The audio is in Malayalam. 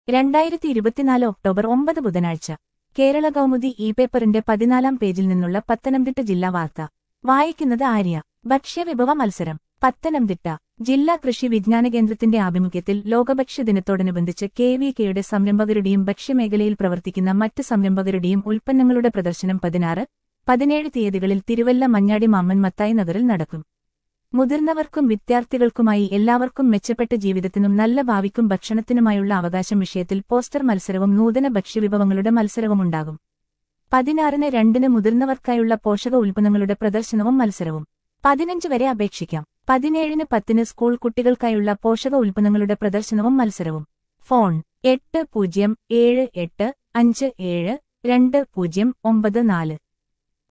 രണ്ടായിരത്തി ഇരുപത്തിനാല് ഒക്ടോബർ ഒമ്പത് ബുധനാഴ്ച കേരള കൗമുദി ഇ പേപ്പറിന്റെ പതിനാലാം പേജിൽ നിന്നുള്ള പത്തനംതിട്ട ജില്ലാ വാർത്ത വായിക്കുന്നത് ആര്യ ഭക്ഷ്യവിഭവ മത്സരം പത്തനംതിട്ട ജില്ലാ കൃഷി വിജ്ഞാന കേന്ദ്രത്തിന്റെ ആഭിമുഖ്യത്തിൽ ലോകഭക്ഷ്യ ദിനത്തോടനുബന്ധിച്ച് കെ വി കെയുടെ സംരംഭകരുടെയും ഭക്ഷ്യമേഖലയിൽ പ്രവർത്തിക്കുന്ന മറ്റ് സംരംഭകരുടെയും ഉൽപ്പന്നങ്ങളുടെ പ്രദർശനം പതിനാറ് പതിനേഴ് തീയതികളിൽ തിരുവല്ല മഞ്ഞാടി മാമ്മൻ മത്തായി നഗറിൽ നടക്കും മുതിർന്നവർക്കും വിദ്യാർത്ഥികൾക്കുമായി എല്ലാവർക്കും മെച്ചപ്പെട്ട ജീവിതത്തിനും നല്ല ഭാവിക്കും ഭക്ഷണത്തിനുമായുള്ള അവകാശം വിഷയത്തിൽ പോസ്റ്റർ മത്സരവും നൂതന ഭക്ഷ്യവിഭവങ്ങളുടെ മത്സരവുമുണ്ടാകും പതിനാറിന് രണ്ടിന് മുതിർന്നവർക്കായുള്ള പോഷക ഉൽപ്പന്നങ്ങളുടെ പ്രദർശനവും മത്സരവും പതിനഞ്ച് വരെ അപേക്ഷിക്കാം പതിനേഴിന് പത്തിന് സ്കൂൾ കുട്ടികൾക്കായുള്ള പോഷക ഉൽപ്പന്നങ്ങളുടെ പ്രദർശനവും മത്സരവും ഫോൺ എട്ട് പൂജ്യം ഏഴ് എട്ട് അഞ്ച് ഏഴ് രണ്ട് പൂജ്യം ഒമ്പത് നാല്